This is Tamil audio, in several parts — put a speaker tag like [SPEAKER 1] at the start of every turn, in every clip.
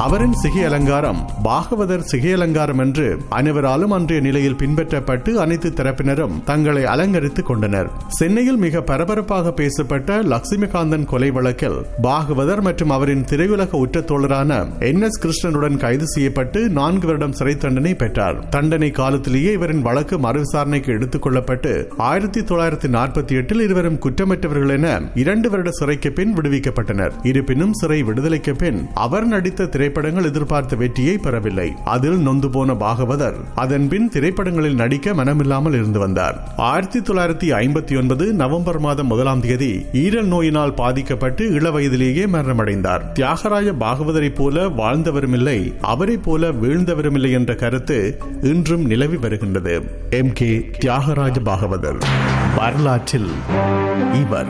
[SPEAKER 1] அவரின் சிகை அலங்காரம் பாகவதர் சிகை அலங்காரம் என்று அனைவராலும் அன்றைய நிலையில் பின்பற்றப்பட்டு அனைத்து தரப்பினரும் தங்களை அலங்கரித்துக் கொண்டனர் சென்னையில் மிக பரபரப்பாக பேசப்பட்ட லட்சுமிகாந்தன் கொலை வழக்கில் பாகவதர் மற்றும் அவரின் திரையுலக உற்ற தோழரான என் எஸ் கிருஷ்ணனுடன் கைது செய்யப்பட்டு நான்கு வருடம் சிறை தண்டனை பெற்றார் தண்டனை காலத்திலேயே இவரின் வழக்கு மறுவிசாரணைக்கு எடுத்துக் கொள்ளப்பட்டு ஆயிரத்தி தொள்ளாயிரத்தி நாற்பத்தி எட்டில் இருவரும் குற்றமற்றவர்கள் என இரண்டு வருட சிறைக்கு பின் விடுவிக்கப்பட்டனர் இருப்பினும் சிறை விடுதலைக்கு பின் அவர் நடித்த திரைப்படங்கள் எதிர்பார்த்த வெற்றியை பெறவில்லை அதில் நொந்து போன பாகவதர் அதன் பின் திரைப்படங்களில் நடிக்க மனமில்லாமல் இருந்து வந்தார் ஆயிரத்தி தொள்ளாயிரத்தி ஐம்பத்தி ஒன்பது நவம்பர் மாதம் முதலாம் தேதி ஈரல் நோயினால் பாதிக்கப்பட்டு இளவயதிலேயே மரணமடைந்தார் தியாகராஜ பாகவதரை போல வாழ்ந்தவருமில்லை அவரை போல வீழ்ந்தவருமில்லை என்ற கருத்து இன்றும் நிலவி வருகின்றது எம் கே தியாகராஜ பாகவதர் வரலாற்றில் இவர்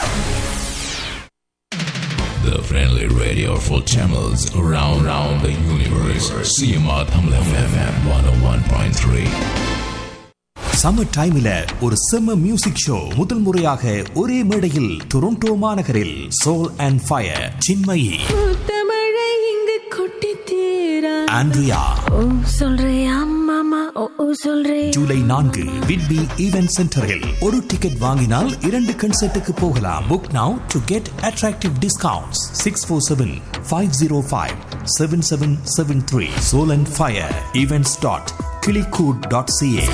[SPEAKER 2] The friendly radio for channels around, around the universe. CMR Tamil FM 101.3.
[SPEAKER 3] Summer டைம்ல ஒரு செம்ம மியூசிக் ஷோ முதல் முறையாக ஒரே மேடையில் டொரண்டோ மாநகரில் சோல் அண்ட் ஃபயர் சின்மயி
[SPEAKER 4] தமிழை இங்கு கொட்டி தீரா
[SPEAKER 3] ஆண்ட்ரியா
[SPEAKER 4] ஓ சொல்றியா மாமா ஓ ஓ சொல்றே
[SPEAKER 3] ஜூலை நான்கு விட்பி ஈவென்ட் சென்டரில் ஒரு டிக்கெட் வாங்கினால் இரண்டு கன்சர்ட்டுக்கு போகலாம் book now to get attractive discounts six four seven five zero five seven seven seven three soul and fire events dot கிளிகூட் டாட் சிஏ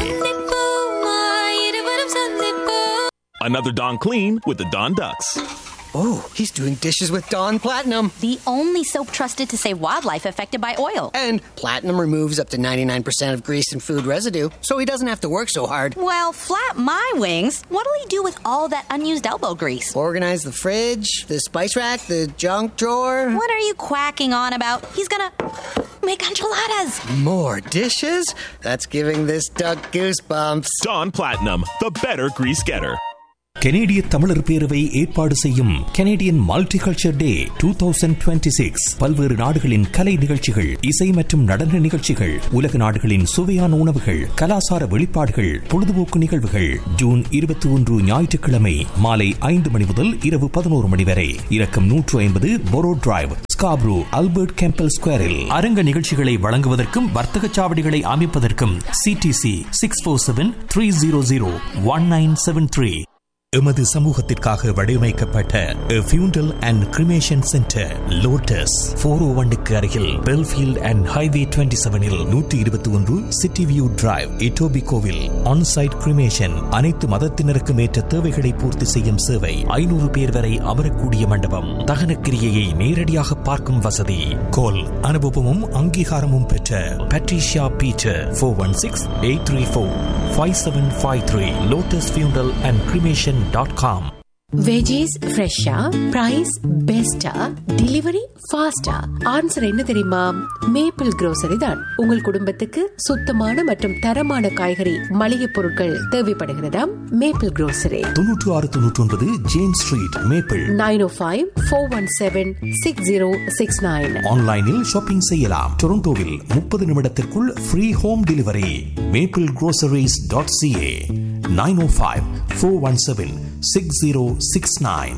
[SPEAKER 4] இருவரும் சந்திப்போம்
[SPEAKER 5] Another Don Clean with the Don Ducks.
[SPEAKER 6] Oh, he's doing dishes with Dawn Platinum.
[SPEAKER 7] The only soap trusted to save wildlife affected by oil.
[SPEAKER 6] And Platinum removes up to 99% of grease and food residue, so he doesn't have to work so hard.
[SPEAKER 7] Well, flap my wings. What'll he do with all that unused elbow grease?
[SPEAKER 6] Organize the fridge, the spice rack, the junk drawer.
[SPEAKER 7] What are you quacking on about? He's gonna make enchiladas.
[SPEAKER 6] More dishes? That's giving this duck goosebumps.
[SPEAKER 5] Don Platinum, the better grease getter.
[SPEAKER 3] கெனேடிய தமிழர் பேரவை ஏற்பாடு செய்யும் Canadian multiculture day two thousand twenty six பல்வேறு நாடுகளின் கலை நிகழ்ச்சிகள் இசை மற்றும் நடன நிகழ்ச்சிகள் உலக நாடுகளின் சுவையான உணவுகள் கலாசார வெளிப்பாடுகள் பொழுதுபோக்கு நிகழ்வுகள் ஜூன் இருபத்தி ஒன்று ஞாயிற்றுக்கிழமை மாலை ஐந்து மணி முதல் இரவு பதினோரு மணி வரை இறக்கம் நூற்று ஐம்பது Borough Drive Scarborough Albert Campbell ஸ்கொயரில் அரங்க நிகழ்ச்சிகளை வழங்குவதற்கும் வர்த்தக சாவடிகளை அமைப்பதற்கும் CDC six four seven three zero zero one nine seven three எமது சமூகத்திற்காக வடிவமைக்கப்பட்ட funeral and cremation centre Lotus four O ஒன்னுக்கு அருகில் பெல்ஃபீல்ட் அண்ட் ஹைவே டுவெண்ட்டி செவனில் நூற்றி இருபத்தி ஒன்று சிட்டி வியூ டிரைவ் இட்டோபி கோவில் ஆன்சைட் கிரிமேஷன் அனைத்து மதத்தினருக்கும் ஏற்ற தேவைகளை பூர்த்தி செய்யும் சேவை ஐநூறு பேர் வரை அமரக்கூடிய மண்டபம் தகன கிரியையை நேரடியாக பார்க்கும் வசதி கோல் அனுபவமும் அங்கீகாரமும் பெற்ற Patricia Peter four one six eight three four five seven five three Lotus funeral and cremation dot com
[SPEAKER 8] veggies ஃப்ரெஷ்ஷா பிரைஸ் பெஸ்டா டெலிவரி ஃபாஸ்டா ஆன்சர் என்ன தெரியுமா மேப்பிள் grocery தான் உங்கள் குடும்பத்துக்கு சுத்தமான மற்றும் தரமான காய்கறி மளிகை பொருட்கள் தேவைப்படுகிறதா மேப்பிள் grocery
[SPEAKER 3] தொன்னூற்று ஆறு தொன்னூற்றி ஒன்பது James Street Maple
[SPEAKER 8] nine O five four one seven six zero six nine
[SPEAKER 3] ஆன்லைனில் ஷாப்பிங் செய்யலாம் டொரண்டோவில் முப்பது நிமிடத்திற்குள் free home delivery Maple groceries.ca dot CA nine O five four one seven six zero six nine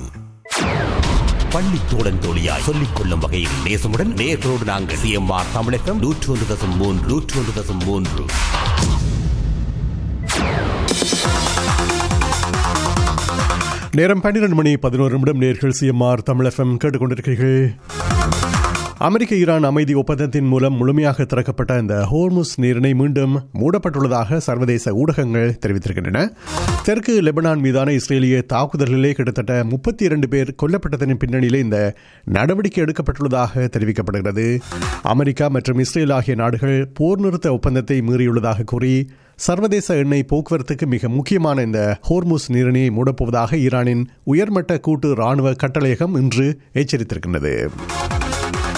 [SPEAKER 9] பள்ளி தோழன் தோழியாய் சொல்லிக் கொள்ளும் வகையில் நேசமுடன் நேர்களோடு நாங்கள் சிஎம்ஆர் தமிழகம் நூற்று ஒன்று தசம் மூன்று நூற்று ஒன்று தசம் மூன்று
[SPEAKER 1] நேரம் பன்னிரண்டு மணி பதினோரு நிமிடம் நேர்கள் சிஎம்ஆர் தமிழ் எஃப்எம் கேட்டுக்கொண்டிருக்கிறீர்கள் அமெரிக்க ஈரான் அமைதி ஒப்பந்தத்தின் மூலம் முழுமையாக திறக்கப்பட்ட இந்த ஹோர்முஸ் நீரிணை மீண்டும் மூடப்பட்டுள்ளதாக சர்வதேச ஊடகங்கள் தெரிவித்திருக்கின்றன தெற்கு லெபனான் மீதான இஸ்ரேலிய தாக்குதல்களிலே கிட்டத்தட்ட முப்பத்தி இரண்டு பேர் கொல்லப்பட்டதன் பின்னணியிலே இந்த நடவடிக்கை எடுக்கப்பட்டுள்ளதாக தெரிவிக்கப்படுகிறது அமெரிக்கா மற்றும் இஸ்ரேல் ஆகிய நாடுகள் போர் நிறுத்த ஒப்பந்தத்தை மீறியுள்ளதாக கூறி சர்வதேச எண்ணெய் போக்குவரத்துக்கு மிக முக்கியமான இந்த ஹோர்முஸ் நீரிணையை மூடப்போவதாக ஈரானின் உயர்மட்ட கூட்டு ராணுவ கட்டளையகம் இன்று எச்சரித்திருக்கின்றது